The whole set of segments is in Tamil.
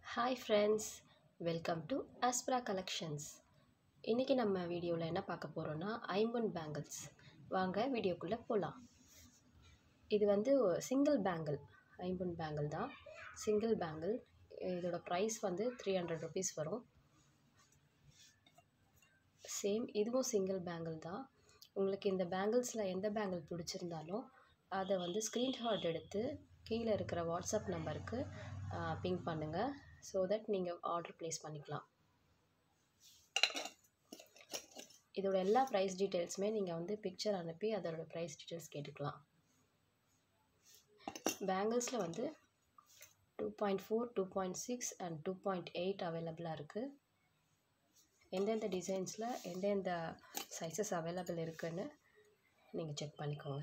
hi friends welcome to Aspra collections இன்றைக்கி நம்ம வீடியோவில் என்ன பார்க்க போகிறோன்னா ஐம்பொன் பேங்கிள்ஸ் வாங்க வீடியோக்குள்ளே போகலாம் இது வந்து சிங்கிள் பேங்கிள் ஐம்பொன் பேங்கிள் தான் சிங்கிள் பேங்கிள் இதோட ப்ரைஸ் வந்து த்ரீ ஹண்ட்ரட் ருபீஸ் வரும் சேம் இதுவும் சிங்கிள் பேங்கிள் தான் உங்களுக்கு இந்த பேங்கிள்ஸில் எந்த பேங்கிள் பிடிச்சிருந்தாலும் அதை வந்து ஸ்க்ரீன்ஷாட் எடுத்து கீழே இருக்கிற வாட்ஸ்அப் நம்பருக்கு பிங்க் பண்ணுங்கள் ஸோ தட் நீங்கள் ஆர்டர் ப்ளேஸ் பண்ணிக்கலாம் இதோட எல்லா ப்ரைஸ் டீட்டெயில்ஸுமே நீங்கள் வந்து பிக்சர் அனுப்பி அதோட ப்ரைஸ் டீட்டெயில்ஸ் கேட்டுக்கலாம் பேங்கிள்ஸில் வந்து two point four two point six and two point eight அவைலபிளாக இருக்குது எந்தெந்த டிசைன்ஸில் எந்தெந்த சைஸஸ் அவைலபிள் இருக்குன்னு நீங்கள் செக் பண்ணிக்கோங்க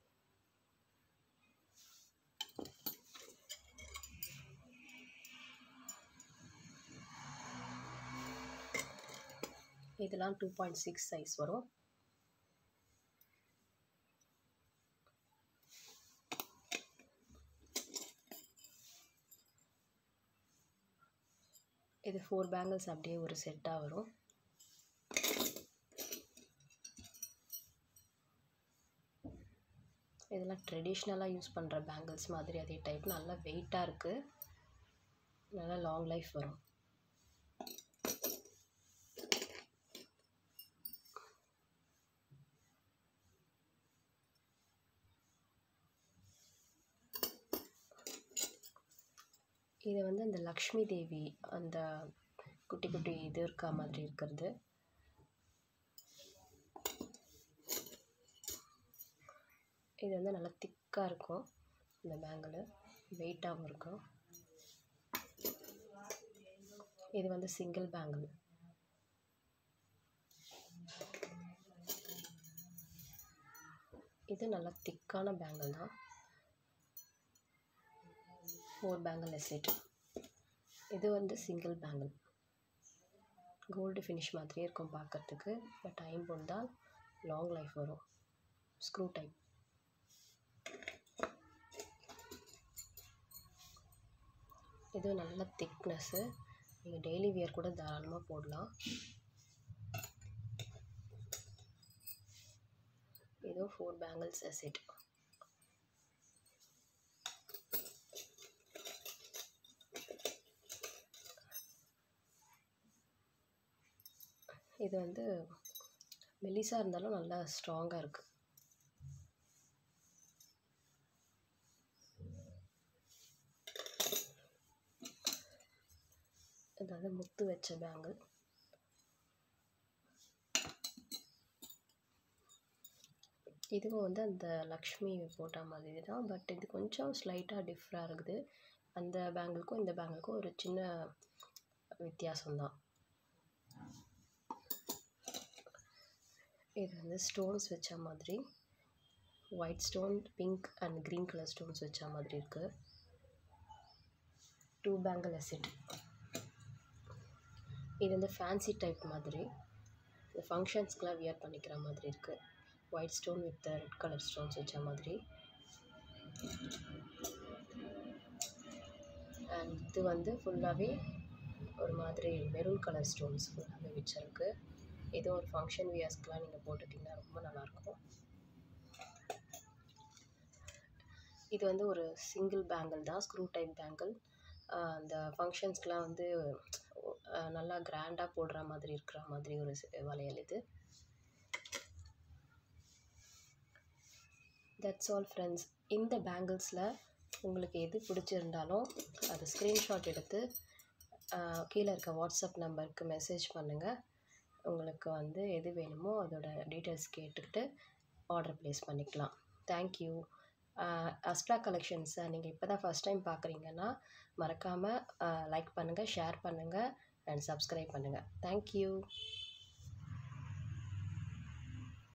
இதெல்லாம் டூ பாயிண்ட் சிக்ஸ் சைஸ் வரும் இது ஃபோர் பேங்கிள்ஸ் அப்படியே ஒரு செட்டாக வரும் இதெல்லாம் ட்ரெடிஷ்னலாக யூஸ் பண்ணுற பேங்கிள்ஸ் மாதிரி அதே டைப் நல்லா வெயிட்டாக இருக்குது நல்லா லாங் லைஃப் வரும் இது வந்து அந்த லக்ஷ்மி தேவி அந்த குட்டி குட்டி இது இருக்கா மாதிரி இருக்கிறது இது வந்து நல்லா திக்காக இருக்கும் இந்த பேங்கிள் வெயிட்டாகவும் இருக்கும் இது வந்து சிங்கிள் பேங்கிள் இது நல்லா திக்கான பேங்கிள் தான் ஃபோர் பேங்கிள் எசெட் இது வந்து சிங்கிள் பேங்கிள் கோல்டு ஃபினிஷ் மாதிரியே இருக்கும் பார்க்குறதுக்கு பட் ஐம்பொன் தான் லாங் லைஃப் வரும் ஸ்க்ரூ டைப் இது நல்ல திக்னஸ்ஸு நீங்கள் டெய்லி வியர் கூட தாராளமாக போடலாம் இதுவும் ஃபோர் பேங்கிள்ஸ் எசெட் இது வந்து மெலிசாக இருந்தாலும் நல்லா ஸ்ட்ராங்காக இருக்குது இது வந்து முத்து வச்ச பேங்கிள் இதுவும் வந்து அந்த லக்ஷ்மி போட்ட மாதிரி தான் பட் இது கொஞ்சம் ஸ்லைட்டாக டிஃப்ராக இருக்குது அந்த பேங்கிளுக்கும் இந்த பேங்கிளுக்கும் ஒரு சின்ன வித்தியாசம்தான் இது வந்து ஸ்டோன்ஸ் வச்ச மாதிரி white stone pink and green colour stones வச்ச மாதிரி இருக்குது டூ பேங்கிள் எசிட் இது வந்து ஃபேன்சி டைப் மாதிரி இந்த ஃபங்க்ஷன்ஸ்க்கெலாம் வியர் பண்ணிக்கிற மாதிரி இருக்குது white stone with red colour stones வச்ச மாதிரி அண்ட் இது வந்து ஃபுல்லாகவே ஒரு மாதிரி மெரூன் கலர் ஸ்டோன்ஸ் ஃபுல்லாகவே வச்சிருக்கு இது ஒரு ஃபங்க்ஷன் வியர்ஸ்க்கெலாம் நீங்கள் போட்டுட்டிங்கன்னா ரொம்ப நல்லாயிருக்கும் இது வந்து ஒரு சிங்கிள் பேங்கிள் தான் ஸ்க்ரூ டைப் பேங்கிள் அந்த ஃபங்க்ஷன்ஸ்க்கெலாம் வந்து நல்லா கிராண்டாக போடுற மாதிரி இருக்கிற மாதிரி ஒரு வளையல் இது தட்ஸ் ஆல் ஃப்ரெண்ட்ஸ் இந்த பேங்கிள்ஸில் உங்களுக்கு எது பிடிச்சிருந்தாலும் அது ஸ்க்ரீன்ஷாட் எடுத்து கீழே இருக்க வாட்ஸ்அப் நம்பருக்கு மெசேஜ் பண்ணுங்கள் உங்களுக்கு வந்து எது வேணுமோ அதோட டீட்டெயில்ஸ் கேட்டுக்கிட்டு ஆர்டர் ப்ளேஸ் பண்ணிக்கலாம் தேங்க்யூ அஸ்ட்ரா கலெக்ஷன்ஸை நீங்கள் இப்போ தான் ஃபஸ்ட் டைம் பார்க்குறீங்கன்னா மறக்காமல் லைக் பண்ணுங்கள் ஷேர் பண்ணுங்கள் அண்ட் சப்ஸ்கிரைப் பண்ணுங்கள் தேங்க்யூ